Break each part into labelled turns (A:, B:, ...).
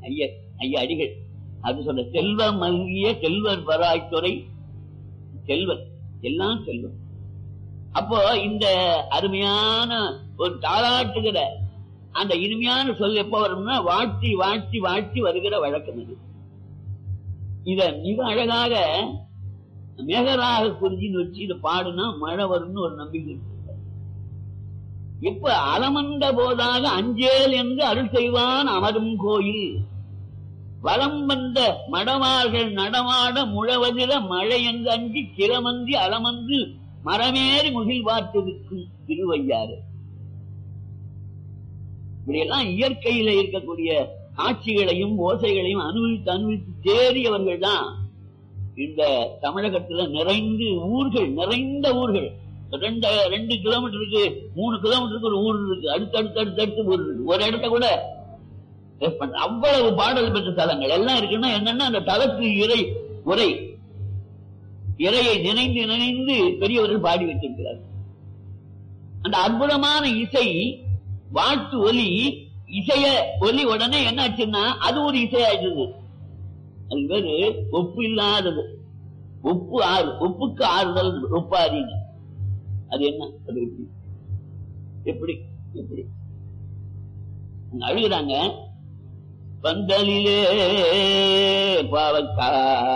A: ஐய ஐயா அடிகள் அது சொல்ற செல்வம் மல்கிய செல்வர் வராய்த்துறை செல்வன் எல்லாம் செல்வம் அப்போ இந்த அருமையான ஒரு தாளாட்டுகிற அந்த இனிமையான சொல் எப்ப வரும்னா வாழ்த்தி வாழ்த்தி வாழ்த்தி வருகிற வழக்கம் இது இத மிக அழகாக மேகராக குறிஞ்சின்னு வச்சு இதை பாடுனா மழை வரும்னு ஒரு நம்பிக்கை இருக்கு. இப்ப அலமந்த போதாக அஞ்சேல் என்று அருள் செய்வான் அமரும் கோயில் வலம் வந்த மடவார்கள் நடமாட முழவதிர மழை என்று அஞ்சி கிரமந்தி அலமந்து மரமேறி முகில் பார்த்திருக்கும் திருவையாறு இப்படியெல்லாம் இயற்கையில இருக்கக்கூடிய காட்சிகளையும் ஓசைகளையும் அனுபவித்து அனுபவித்து தேறியவர்கள் தான் இந்த தமிழகத்துல நிறைந்து ஊர்கள் நிறைந்த ஊர்கள் ரெண்டு ரெண்டு கிலோமீட்டருக்கு மூணு கிலோமீட்டருக்கு ஒரு ஊர் இருக்கு அடுத்து அடுத்து அடுத்து அடுத்து ஊர் இருக்கு ஒரு இடத்த கூட miss பண்ண- அவ்வளவு பாடல் பெற்ற தலங்கள் எல்லாம் இருக்குன்னா என்னன்னா அந்த தலத்து இறை உரை இறையை நினைந்து நினைந்து பெரியவர்கள் பாடி வச்சிருக்கிறார்கள் அந்த அற்புதமான இசை வாழ்த்து ஒலி இசைய ஒலி உடனே என்ன ஆச்சுன்னா அது ஒரு இசையாயிடுது அது பேரு ஒப்பு இல்லாதது ஒப்பு ஆறு ஒப்புக்கு ஆறுதல் ஒப்பாரிங்க அது என்ன அது எப்படி எப்படி எப்படி அவங்க அழுகுறாங்க பந்தலிலே பாவக்கா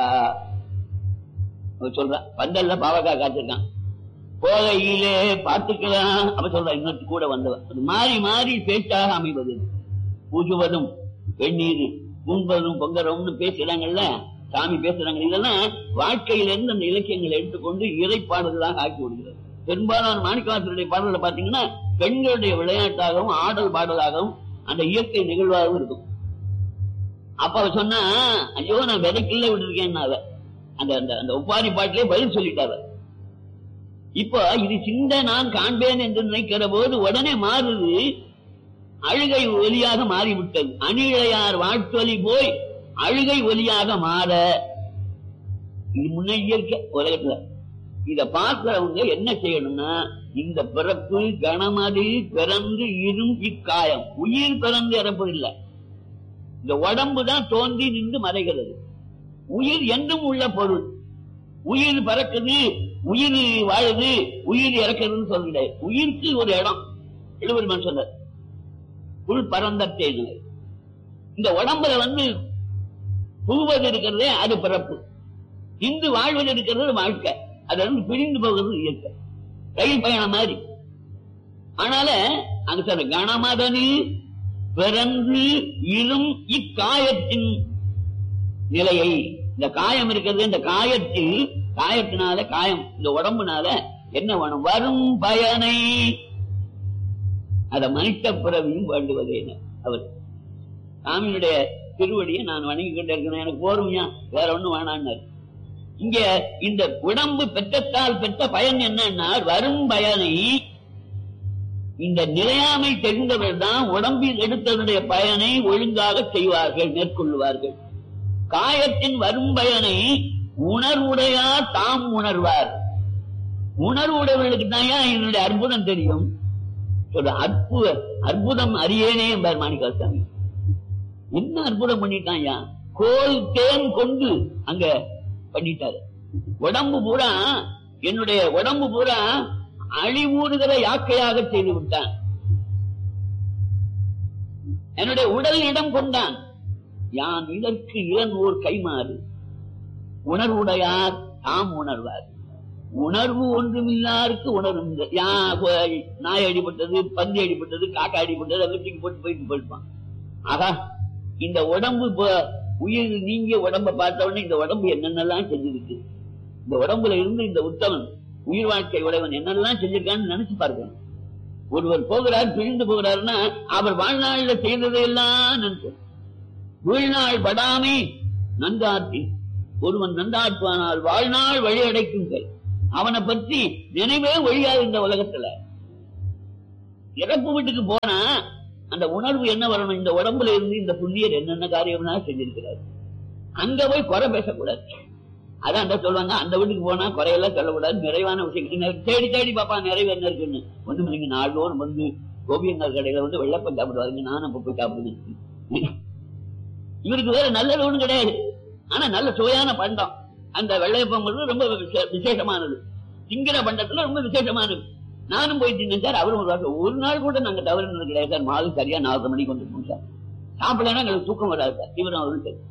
A: அவன் சொல்றான் பந்தல்ல பாவக்கா காத்திருக்கான் போகையிலே பார்த்துக்கலாம் அவ சொல்றா இன்னொரு கூட வந்தவன் அது மாறி மாறி பேச்சாக அமைவது பூஜுவதும் வெந்நீர் பூம்பதும் பொங்கரவும்னு பேசுறாங்கல்ல சாமி பேசுறாங்க இதெல்லாம் வாழ்க்கையில இருந்து அந்த இலக்கியங்களை எடுத்துக்கொண்டு இறைப்பாடல்களாக ஆக்கி விடுகிறது பெரும்பாலான மாணிக்கவாசருடைய பாடல்களை பாத்தீங்கன்னா பெண்களுடைய விளையாட்டாகவும் ஆடல் பாடலாகவும் அந்த இயற்கை நிகழ்வாகவும் இருக்கும் அப்ப அவ சொன்னா ஐயோ நான் விதைக்குள்ள விட்டுருக்கேன் அவ அந்த அந்த அந்த ஒப்பாரி பாட்டிலே பதில் சொல்லிட்டாவ இப்போ இது சிந்த நான் காண்பேன் என்று நினைக்கிற போது உடனே மாறுது அழுகை ஒலியாக மாறிவிட்டது அணிழையார் வாழ்த்தொலி போய் அழுகை ஒலியாக மாற இது முன்ன இயற்கை உலகத்துல இத பார்க்கிறவங்க என்ன செய்யணும்னா இந்த பிறப்பு கணமதி பிறந்து இரும் இக்காயம் உயிர் பிறந்து இறப்பதில்லை இந்த உடம்பு தான் தோன்றி நின்று மறைகிறது உயிர் என்றும் உள்ள பொருள் உயிர் பறக்குது உயிர் வாழுது உயிர் இறக்குதுன்னு சொல்லிட உயிருக்கு ஒரு இடம் எழுபெருமான் சொன்னார் புல் பரந்தட்டே நிலை இந்த உடம்புல வந்து புகுவது இருக்கிறதே அது பிறப்பு இன்று வாழ்வது இருக்கிறது வாழ்க்கை அதுல இருந்து பிரிந்து போகிறது இயற்கை ரயில் பயணம் மாதிரி ஆனால அங்க சொல்ற கணமதனி பிறந்து இரும் இக்காயத்தின் நிலையை இந்த காயம் இருக்கிறது இந்த காயத்தில் காயத்தினால காயம் இந்த உடம்புனால என்ன வேணும் வரும் பயனை அத மனுஷ பிறவியும் வேண்டுவதே அவர் சாமியுடைய திருவடியை நான் வணங்கி கொண்டே இருக்கிறேன் எனக்கு போருமையா வேற ஒண்ணும் வேணான்னாரு இங்க இந்த உடம்பு பெற்றத்தால் பெற்ற பயன் என்னன்னா வரும் பயனை இந்த நிலையாமை தெரிந்தவர் தான் உடம்பில் எடுத்ததனுடைய பயனை ஒழுங்காக செய்வார்கள் மேற்கொள்வார்கள் காயத்தின் வரும் பயனை உணர்வுடையார் தாம் உணர்வார் உணர்வுடையவர்களுக்கு தான் என்னுடைய அற்புதம் தெரியும் சொல்ற அற்புத அற்புதம் அறியேனே என்பார் மாணிக்காசாமி என்ன அற்புதம் பண்ணிட்டான்யா கோல் தேன் கொண்டு அங்க பண்ணிட்டாரு உடம்பு பூரா என்னுடைய உடம்பு பூரா அழிவூறுகிற யாக்கையாக செய்து விட்டான் என்னுடைய உடல் இடம் கொண்டான் யான் இதற்கு இளநூர் கைமாறு உணர்வுடையார் தாம் உணர்வார் உணர்வு ஒன்றுமில்லாருக்கு உணரும் யா போய் நாய் அடிபட்டது பந்தி அடிபட்டது காக்கா அடிபட்டது அங்க தூக்கி போட்டு போயிட்டு போயிருப்பான் ஆகா இந்த உடம்பு ப- உயிர் நீங்கிய உடம்ப பார்த்த உடனே இந்த உடம்பு என்னென்னலாம் செஞ்சிருக்கு இந்த உடம்புல இருந்து இந்த உத்தமன் உயிர் வாழ்க்கை உடையவன் என்னெல்லாம் செஞ்சிருக்கான்னு நினைச்சு பார்க்கணும் ஒருவர் போகிறார் பிரிந்து போகிறாருன்னா அவர் வாழ்நாள்ல செய்ததையெல்லாம் நினைச்சு வீழ்நாள் படாமை நன்றாற்றின் ஒருவன் நன்றாற்றுவானால் வாழ்நாள் வழி அடைக்குங்கள் அவனை பற்றி நினைவே ஒழியாது இந்த உலகத்துல இறப்பு வீட்டுக்கு போனா அந்த உணர்வு என்ன வரணும் இந்த உடம்புல இருந்து இந்த புண்ணியர் என்னென்ன காரியம்னா செஞ்சிருக்கிறார் அங்க போய் குறை பேசக்கூடாது அதான் அந்த சொல்லுவாங்க அந்த வீட்டுக்கு போனா குறையெல்லாம் சொல்லக்கூடாது நிறைவான விஷயங்கள் தேடி தேடி பாப்பா நிறைவு என்ன இருக்குன்னு ஒண்ணு நீங்க நாள்தோறும் வந்து கோபியங்கால் கடையில வந்து வெள்ளப்பம் சாப்பிடுவாருங்க நானும் அப்ப போய் சாப்பிடுவேன் இவருக்கு வேற நல்லது ஒண்ணும் கிடையாது ஆனா நல்ல சுவையான பண்டம் அந்த வெள்ளையப்பங்கிறது ரொம்ப விசே- விசேஷமானது திங்கிற பண்டத்துல ரொம்ப விசேஷமானது நானும் போய் தின்னேன் சார் அவரும் ஒரு வாரம், ஒரு நாள் கூட நாங்க தவறுனது கிடையாது சார் மாலை சரியா நாலரை மணிக்கு வந்துருக்கோம் சார் சாப்பிடலன்னா எங்களுக்கு தூக்கம் வராது சார் இவரும் அவரும் சரி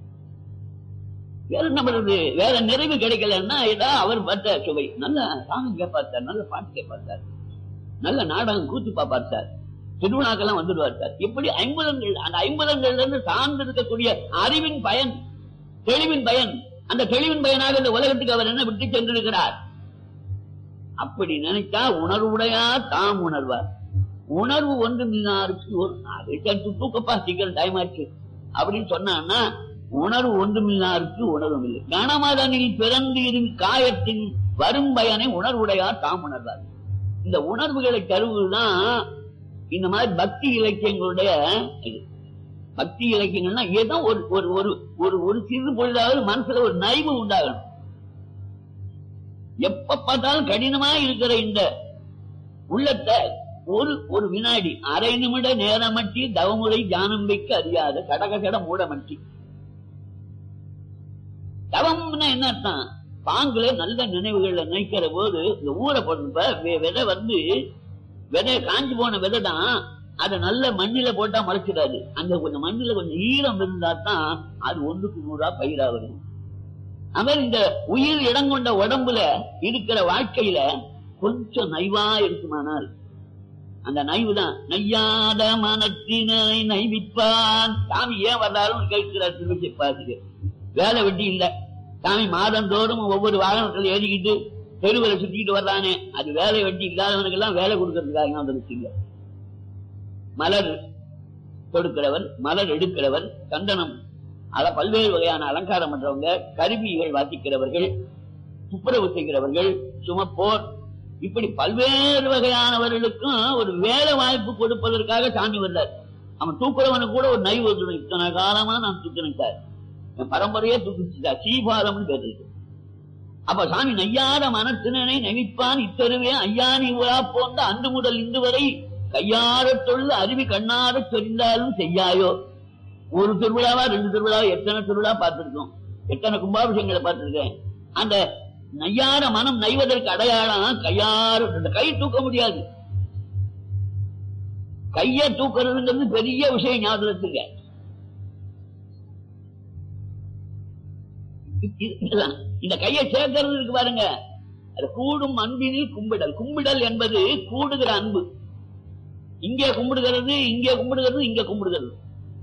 A: வேற என்ன பண்றது வேற நிறைவு கிடைக்கலன்னா ஏதா அவர் பார்த்த சுவை நல்ல சாமி கேட்பார் சார் நல்ல பாட்டு கேட்பார் சார் நல்ல நாடகம் கூத்து பார்ப்பார் சார் திருவிழாக்கெல்லாம் வந்துடுவார் சார் இப்படி ஐம்பதங்கள் அந்த ஐம்பதங்கள்ல இருந்து சார்ந்து இருக்கக்கூடிய அறிவின் பயன் தெளிவின் பயன் அந்த தெளிவின் பயனாக இந்த உலகத்துக்கு அவர் என்ன விட்டு சென்றிருக்கிறார் அப்படி நினைச்சா உணர்வுடையா தாம் உணர்வார் உணர்வு ஒன்று மீனாருக்கு ஒரு அதை சற்று தூக்கப்பா சீக்கிரம் டைம் ஆச்சு அப்படின்னு சொன்னான்னா உணர்வு ஒன்று மீனாருக்கு உணர்வும் இல்லை கணமதனில் பிறந்து இரு காயத்தின் வரும் பயனை உணர்வுடையார் தாம் உணர்வார் இந்த உணர்வுகளை தருவதுதான் இந்த மாதிரி பக்தி இலக்கியங்களுடைய இது பக்தி இலக்கியங்கள்னா ஏதோ ஒரு ஒரு ஒரு ஒரு ஒரு சிறு பொழுதாவது மனசுல ஒரு நைவு உண்டாகணும் எப்ப பார்த்தாலும் கடினமா இருக்கிற இந்த உள்ளத்தை ஒரு ஒரு வினாடி அரை நிமிட நேரமட்டி தவமுறை தியானம் வைக்க அறியாத கடக கட மூடமட்டி தவம்னா என்ன அர்த்தம் பாங்குல நல்ல நினைவுகள்ல நினைக்கிற போது இந்த ஊரை போடுறப்ப வெ- விதை வந்து விதை காஞ்சு போன விதை தான் அதை நல்ல மண்ணில போட்டா முளைச்சிடாது அந்த கொஞ்சம் மண்ணில கொஞ்சம் ஈரம் இருந்தா தான் அது ஒண்ணுக்கு நூறா பயிரா வரும் அவர் இந்த உயிர் இடம் கொண்ட உடம்புல இருக்கிற வாழ்க்கையில கொஞ்சம் நைவா இருக்குமானால் அந்த நைவு தான் நையாத மனத்தினை நைவிப்பான் சாமி ஏன் வந்தாலும் கேட்கிறார் திருச்சி பாத்துக்கு வேலை வெட்டி இல்ல சாமி மாதந்தோறும் ஒவ்வொரு வாகனத்துல ஏறிக்கிட்டு தெருவில் சுத்திக்கிட்டு வர்றானே அது வேலை வெட்டி இல்லாதவனுக்கு எல்லாம் வேலை கொடுக்கறதுக்காக வந்துருச்சுங்க மலர் கொடுக்கிறவர் மலர் எடுக்கிறவர் சந்தனம் அத பல்வேறு வகையான அலங்காரம் பண்றவங்க கருவிகள் வாசிக்கிறவர்கள் துப்புரவு செய்கிறவர்கள் சுமப்போர் இப்படி பல்வேறு வகையானவர்களுக்கும் ஒரு வேலை வாய்ப்பு கொடுப்பதற்காக சாமி வந்தார் அவன் தூக்குறவனுக்கு கூட ஒரு நைவு வந்துடும் இத்தனை காலமா நான் தூக்கினேன் சார் என் பரம்பரையே தூக்கிச்சுட்டா சீபாரம்னு பேர் இருக்கு அப்ப சாமி நையாத மனத்தினனை நெவிப்பான் இத்தருவே ஐயானி உலா போன்ற அன்று முதல் இன்று வரை கையாரத் தொழுது அருவி கண்ணாரச் சொரிந்தாலும் செய்யாயோ ஒரு திருவிழாவா ரெண்டு திருவிழாவா எத்தனை திருவிழா பார்த்திருக்கோம் எத்தனை கும்பாபிஷேகங்களை பார்த்திருக்கேன் அந்த நையார மனம் நைவதற்கு அடையாளம் கையாறு இந்த கை தூக்க முடியாது கைய தூக்குறதுங்கிறது பெரிய விஷயம் ஞாபகத்துக்கு இதுதான். இந்த கையை சேர்க்கிறது இருக்கு பாருங்க அது கூடும் அன்பினில் கும்பிடல் கும்பிடல் என்பது கூடுகிற அன்பு இங்கே கும்பிடுகிறது இங்கே கும்பிடுகிறது இங்கே கும்பிடுகிறது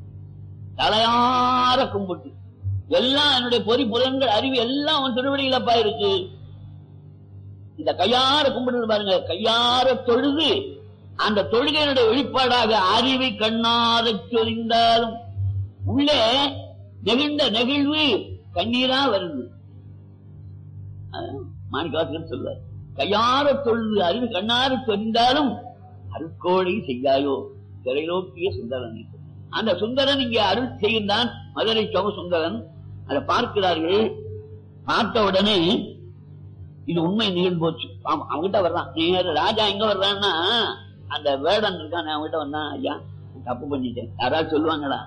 A: தலையார கும்பிட்டு எல்லாம் என்னுடைய பொறி புலன்கள் அறிவு எல்லாம் அவன் திருவடியிலப்பா இருக்கு இந்த கையார கும்பிடுறது பாருங்க கையார தொழுது அந்த தொழுகையினுடைய வெளிப்பாடாக அறிவை கண்ணார சொரிந்தாலும் உள்ளே நெகிழ்ந்த நெகிழ்வு கண்ணீரா வருது மாணிக்காசன் சொல்வார் கையார தொழுது அறிவு கண்ணார சொரிந்தாலும் அருக்கோழி செய்யாயோ திரைநோக்கிய சுந்தரன் அந்த சுந்தரன் இங்கே அருள் செய்கின்றான் மதுரை சோம சுந்தரன் அதை பார்க்கிறார்கள் பார்த்த உடனே இது உண்மை நிகழ்ந்து போச்சு ஆமா, அவன்கிட்ட வர்றான் நேர ராஜா எங்க வர்றான்னா அந்த வேடன் இருக்கான் அவன்கிட்ட வந்தான் ஐயா நான் தப்பு பண்ணிட்டேன் யாராவது சொல்லுவாங்களா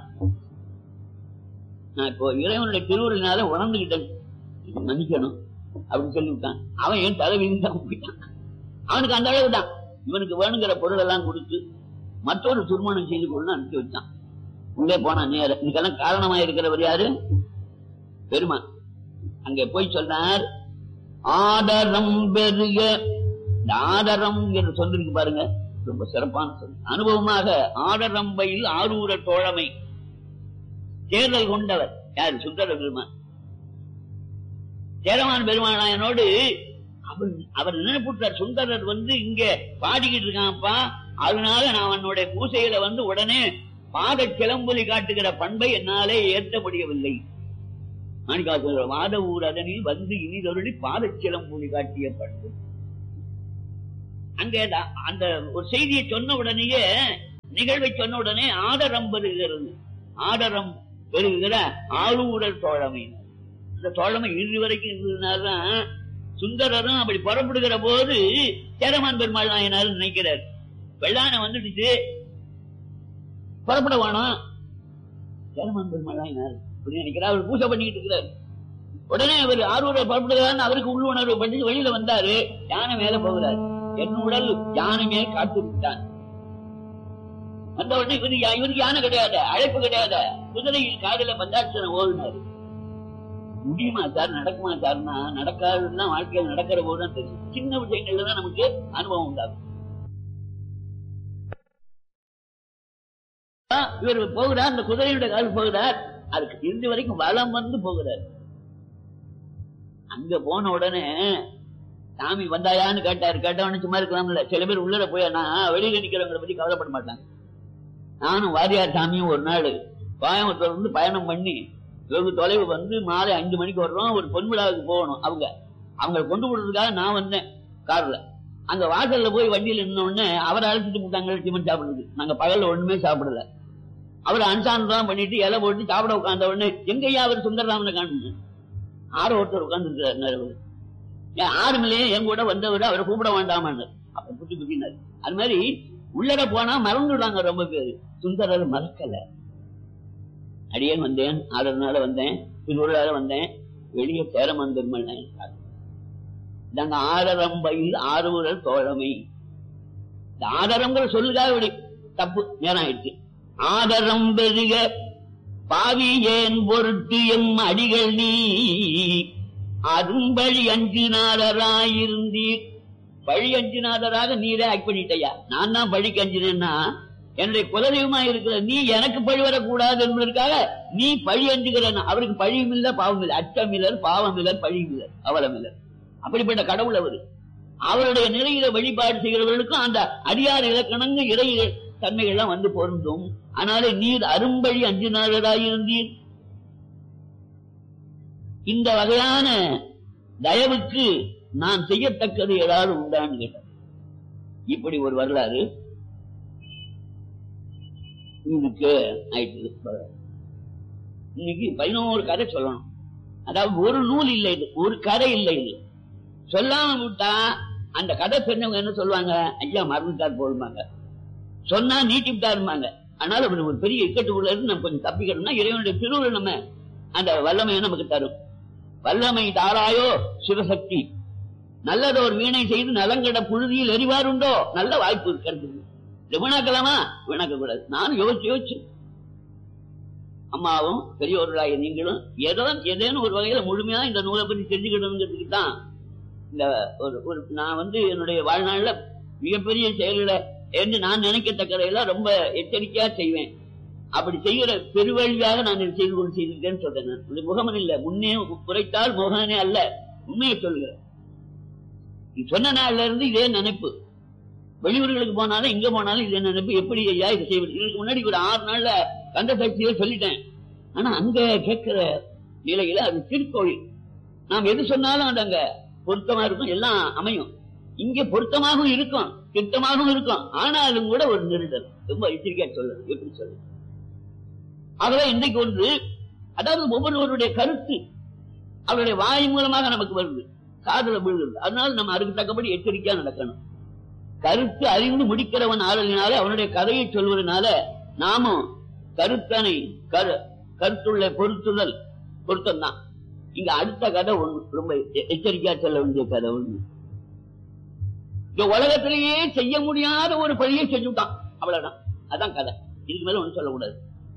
A: நான் இப்போ இறைவனுடைய திருவுருளினால உணர்ந்துகிட்டேன் இதை மன்னிக்கணும் அப்படின்னு சொல்லி விட்டான் அவன் என் தலை தான் போயிட்டான் அவனுக்கு அந்த அளவு தான் இவனுக்கு வேணுங்கிற பொருள் எல்லாம் கொடுத்து மற்றொரு திருமணம் செய்து கொண்டு அனுப்பிச்சு வச்சான் உள்ளே போனான் நேர இதுக்கெல்லாம் காரணமா இருக்கிறவர் யாரு பெருமான் அங்கே போய் சொன்னார் ஆதரம் பெருக இந்த ஆதரம் என்று சொல்லிருக்கு பாருங்க ரொம்ப சிறப்பான சொல் அனுபவமாக ஆடரம்பையில் ஆரூர தோழமை தேர்தல் கொண்டவர் யார் சுந்தர பெருமான் சேரமான் பெருமானாயனோடு அவர் அவர் நினைப்புட்டார் சுந்தரர் வந்து இங்க பாடிக்கிட்டு இருக்கான்ப்பா அதனால நான் அவனுடைய பூசையில வந்து உடனே பாத கிளம்பொலி காட்டுகிற பண்பை என்னாலே ஏற்ற முடியவில்லை மாணிக்காசு வாத ஊர் அதனில் வந்து இனிதொருளி பாத கிளம்பொலி காட்டிய பண்பு அங்கே த- அந்த ஒரு செய்தியை சொன்ன உடனேயே நிகழ்வை சொன்ன உடனே ஆடரம் பெறுகிறது ஆடரம் பெறுகிற ஆளூரர் தோழமை இந்த தோழமை இறுதி வரைக்கும் இருந்ததுனாலதான் சுந்தரரும் அப்படி புறப்படுகிற போது சேரமான் பெருமாள் நாயனார் நினைக்கிறார் வெள்ளானை வந்துடுச்சு புறப்பட வேணும் சேரமான் பெருமாள் தான் யாரு அப்படின்னு நினைக்கிறார் அவர் பூஜை பண்ணிட்டு இருக்கிறார் உடனே அவர் ஆரூரை புறப்படுகிறார் அவருக்கு உள்ளுணர்வு பண்ணி வெளியில வந்தாரு யானை மேல போகிறார் என் உடல் யானை மேல் காத்து விட்டான் வந்த உடனே இவரு யா- இவருக்கு யானை கிடையாது அழைப்பு கிடையாது குதிரையில் காதல பஞ்சாட்சரம் ஓடுனாரு முடியுமா சார் நடக்குமா சார்னா நடக்காதுன்னா வாழ்க்கையில் நடக்கிற போதுதான் தெரியும் சின்ன விஷயங்கள்ல தான் நமக்கு அனுபவம் உண்டாகும் ஆ, இவர் போகிறார் அந்த குதிரையோட கால் போகிறார் அதுக்கு இறுதி வரைக்கும் வலம் வந்து போகிறார் அங்க போன உடனே சாமி வந்தாயான்னு கேட்டாரு கேட்டவனு சும்மா இருக்கலாம்ல சில பேர் உள்ளர போய் நான் வெளியில நிக்கிறவங்களை பத்தி கவலைப்பட மாட்டாங்க நானும் வாரியார் சாமியும் ஒரு நாள் கோயம்புத்தூர்ல இருந்து பயணம் பண்ணி வெகு தொலைவு வந்து மாலை அஞ்சு மணிக்கு வர்றோம் ஒரு பொன் விழாவுக்கு போகணும் அவங்க அவங்களை கொண்டு விடுறதுக்காக நான் வந்தேன் கார்ல அங்க வாசல்ல போய் வண்டியில நின்ன உடனே அவரை அழைச்சிட்டு போட்டாங்க டிஃபன் சாப்பிடுறது நாங்க பகல்ல ஒண்ணுமே சாப்பிடல அவர் அனுசாரம் பண்ணிட்டு இலை போட்டு சாப்பிட உட்கார்ந்த உடனே எங்கய்யா அவர் சுந்தரராமனை காணுங்க ஆறு ஒருத்தர் உட்கார்ந்து ஏன் ஆறுமில்லையே என் கூட வந்தவர் அவரை கூப்பிட வேண்டாமான்னு அப்ப புத்தி புத்தினாரு அது மாதிரி உள்ளட போனா மறந்துடுறாங்க ரொம்ப பேரு சுந்தரர் மறக்கல அடியேன் வந்தேன் ஆறு நாள் வந்தேன் திருவிழால வந்தேன் வெளியே சேரமன் பெருமல் நாங்க ஆரரம்பையில் ஆறுமுதல் தோழமை இந்த ஆதரங்கிற சொல்லுக்காக இப்படி தப்பு நேரம் ஆயிடுச்சு ஆதரம் பெருக பாவி ஏன் பொருட்டு எம் அடிகள் நீ அரும்பழி அஞ்சுநாதராயிருந்தீர் பழி அஞ்சுநாதராக நீரே ஆக்ட் பண்ணிட்டயா நான் தான் பழிக்கு அஞ்சினேன்னா என்னுடைய குலதெய்வமா இருக்கிற நீ எனக்கு பழி வரக்கூடாது என்பதற்காக நீ பழி அஞ்சுகிறன அவருக்கு பழியும் இல்ல பாவம் இல்லை அச்சம் இல்லர் பாவம் இல்லர் பழியும் இல்லர் அவலம் இல்லர் அப்படிப்பட்ட கடவுள் அவர் அவருடைய நிலையில வழிபாடு செய்கிறவர்களுக்கும் அந்த அடியார் இலக்கணங்க இறை தன்மைகள்லாம் வந்து பொருந்தும் ஆனாலே நீர் அரும்பழி அஞ்சுநாதராயிருந்தீர் இந்த வகையான தயவுக்கு நான் செய்யத்தக்கது ஏதாவது உண்டான்னு கேட்டார் இப்படி ஒரு வரலாறு இதுக்கு ஆயிட்டு இன்னைக்கு பதினோரு கதை சொல்லணும் அதாவது ஒரு நூல் இல்லை இது ஒரு கதை இல்லை இது சொல்லாம விட்டா அந்த கதை சொன்னவங்க என்ன சொல்லுவாங்க ஐயா மறந்துட்டார் போடுவாங்க சொன்னா நீட்டி விட்டாருமாங்க அதனால அப்படி ஒரு பெரிய இக்கட்டுக்குள்ள இருந்து நம்ம கொஞ்சம் தப்பிக்கணும்னா இறைவனுடைய திருவுருள் நம்ம அந்த வல்லமையை நமக்கு தரும் வல்லமை தாராயோ சிவசக்தி நல்லதோர் வீணை செய்து நலங்கட புழுதியில் எரிவாருண்டோ நல்ல வாய்ப்பு இருக்கிறது இது வீணாக்கலாமா வீணாக்க கூடாது நானும் யோசிச்சு யோசிச்சு அம்மாவும் பெரியோர்களாகிய நீங்களும் ஏதோ ஏதேனும் ஒரு வகையில முழுமையா இந்த நூலை பத்தி தெரிஞ்சுக்கணுங்கிறதுக்கு தான் இந்த ஒரு ஒரு நான் வந்து என்னுடைய வாழ்நாள்ல மிகப்பெரிய செயல்களை என்று நான் நினைக்கத்தக்கதையெல்லாம் ரொம்ப எச்சரிக்கையா செய்வேன் அப்படி செய்கிற பெருவழியாக நான் இதை செய்து கொண்டு செய்திருக்கேன்னு சொல்றேன் நான். இது முகமன் இல்ல முன்னே குறைத்தால் முகனே அல்ல உண்மையை சொல்கிறேன் இது சொன்ன நாள்ல இருந்து இதே நினைப்பு வெளியூர்களுக்கு போனாலும் இங்க போனாலும் இதே நினைப்பு எப்படி ஐயா இதை செய்வது இதுக்கு முன்னாடி ஒரு ஆறு நாள்ல கந்த சக்தியை சொல்லிட்டேன் ஆனா அங்க கேட்கிற நிலையில அது திருக்கோயில் நாம் எது சொன்னாலும் அது அங்க பொருத்தமா இருக்கும் எல்லாம் அமையும் இங்க பொருத்தமாகவும் இருக்கும் திட்டமாகவும் இருக்கும் ஆனாலும் கூட ஒரு நெருடல் ரொம்ப எச்சரிக்கையா சொல்லணும் எப்படி சொல்லணும் ஆகவே இன்றைக்கு ஒன்று அதாவது ஒவ்வொருவருடைய கருத்து அவருடைய வாய் மூலமாக நமக்கு வருது காதல விழுகிறது அதனால நம்ம அதுக்கு தக்கபடி எச்சரிக்கையா நடக்கணும் கருத்து அறிந்து முடிக்கிறவன் ஆளுனால அவனுடைய கதையை சொல்வதனால நாமும் கருத்தனை கரு கருத்துள்ள பொருத்துதல் பொருத்தம் தான் இங்க அடுத்த கதை ஒண்ணு ரொம்ப எ- எச்சரிக்கையா சொல்ல வேண்டிய கதை ஒண்ணு இந்த உலகத்திலேயே செய்ய முடியாத ஒரு பழியை செஞ்சுட்டான் அவ்வளவுதான் அதான் கதை இதுக்கு மேல ஒண்ணும் சொல்லக்கூடாது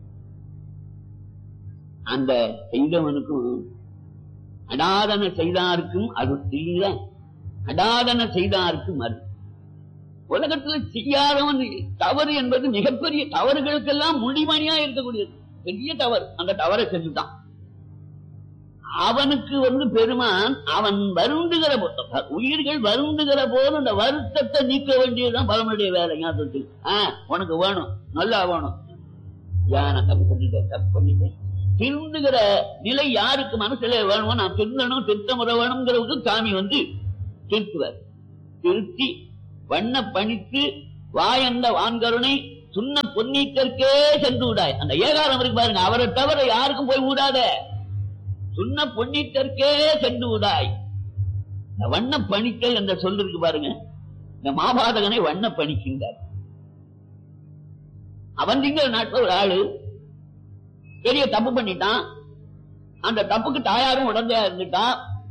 A: அந்த செய்தவனுக்கும் அடாதன செய்தாருக்கும் அது இல்ல அடாதன செய்தாருக்கும் அது உலகத்துல செய்யாதவன் தவறு என்பது மிகப்பெரிய தவறுகளுக்கெல்லாம் முடிமணியா இருக்கக்கூடியது பெரிய தவறு அந்த தவறை செஞ்சுட்டான் அவனுக்கு வந்து பெருமான் அவன் வருந்துகிற போது உயிர்கள் வருந்துகிற போது அந்த வருத்தத்தை நீக்க வேண்டியதுதான் பலனுடைய வேலை ஞாபகத்தில் ஆஹ் உனக்கு வேணும் நல்லா வேணும் யா, நான் தப்பு பண்ணிட்டேன் தப்பு பண்ணிட்டேன் திருந்துகிற நிலை யாருக்கு மனசுல வேணுமோ நான் திருந்தணும் திருத்தமுறை வேணுங்கிறதுக்கு சாமி வந்து திருத்துவார் திருத்தி வண்ண பணித்து வாயந்த வான்கருணை சுண்ண பொன்னீக்கற்கே சென்று விடாய் அந்த ஏகாரம் இருக்கு பாருங்க அவரை தவிர யாருக்கும் போய் விடாத சுண்ண பொன்னீக்கற்கே சென்று விடாய் இந்த வண்ண பணித்தல் என்ற சொல் இருக்கு பாருங்க இந்த மாபாதகனை வண்ண பணிக்கின்றார் அவன் திங்கள் நாட்டில் ஒரு ஆளு பெரிய தப்பு பண்ணிட்டான் அந்த தப்புக்கு தாயாரும் உடந்தையா இருந்துட்டா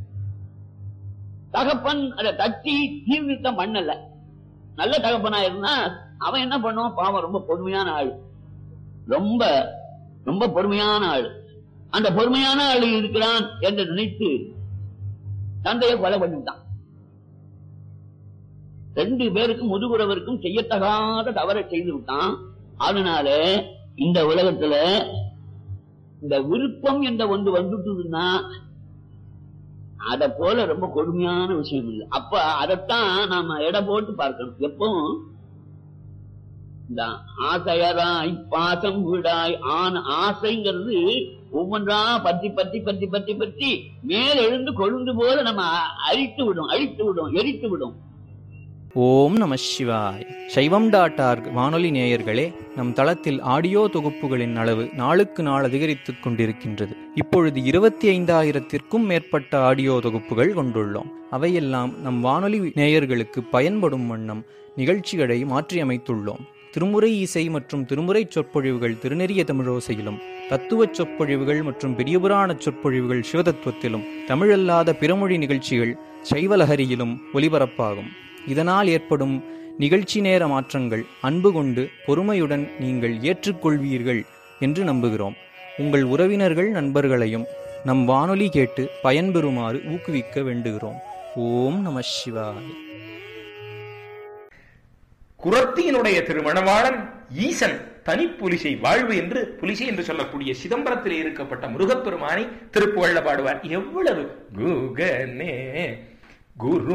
A: தகப்பன் அதை தட்டி தீர்வித்தம் பண்ணல நல்ல தகப்பனா இருந்தா அவன் என்ன பண்ணுவான் பாவம் ரொம்ப பொறுமையான ஆள் ரொம்ப ரொம்ப பொறுமையான ஆள் அந்த பொறுமையான ஆள் இருக்கிறான் என்று நினைத்து தந்தையை கொலை பண்ணிட்டான் ரெண்டு பேருக்கும் முதுகுறவருக்கும் செய்யத்தகாத தவறை செய்து விட்டான் அதனால இந்த உலகத்துல இந்த விருப்பம் என்ற ஒன்று வந்துட்டுதுன்னா அத போல ரொம்ப கொடுமையான விஷயம் இல்லை அப்ப அதைத்தான் நாம எடை போட்டு பார்க்கணும் எப்பவும் இந்த ஆசையராய் பாசம் விடாய் ஆன ஆசைங்கிறது ஒவ்வொன்றா பத்தி பத்தி பத்தி பத்தி பத்தி மேல எழுந்து கொழுந்து போல நம்ம அழித்து விடும் அழித்து விடும் எரித்து விடும்
B: ஓம் நம சிவாய் சைவம் டாட் ஆர்க் வானொலி நேயர்களே நம் தளத்தில் ஆடியோ தொகுப்புகளின் அளவு நாளுக்கு நாள் அதிகரித்துக் கொண்டிருக்கின்றது இப்பொழுது இருபத்தி ஐந்தாயிரத்திற்கும் மேற்பட்ட ஆடியோ தொகுப்புகள் கொண்டுள்ளோம் அவையெல்லாம் நம் வானொலி நேயர்களுக்கு பயன்படும் வண்ணம் நிகழ்ச்சிகளை மாற்றியமைத்துள்ளோம் திருமுறை இசை மற்றும் திருமுறை சொற்பொழிவுகள் திருநெறிய தமிழோசையிலும் தத்துவச் சொற்பொழிவுகள் மற்றும் பெரியபுராண சொற்பொழிவுகள் சிவதத்துவத்திலும் தமிழல்லாத பிறமொழி நிகழ்ச்சிகள் சைவலஹரியிலும் ஒலிபரப்பாகும் இதனால் ஏற்படும் நிகழ்ச்சி நேர மாற்றங்கள் அன்பு கொண்டு பொறுமையுடன் நீங்கள் ஏற்றுக்கொள்வீர்கள் என்று நம்புகிறோம் உங்கள் உறவினர்கள் நண்பர்களையும் நம் வானொலி கேட்டு பயன்பெறுமாறு ஊக்குவிக்க வேண்டுகிறோம் ஓம் நம சிவாய
C: குரத்தியினுடைய திருமணவாளன் ஈசன் தனி புலிசை வாழ்வு என்று புலிசை என்று சொல்லக்கூடிய சிதம்பரத்தில் இருக்கப்பட்ட முருகப்பெருமானை திருப்புகழ்ல பாடுவார் எவ்வளவு குகனே குரு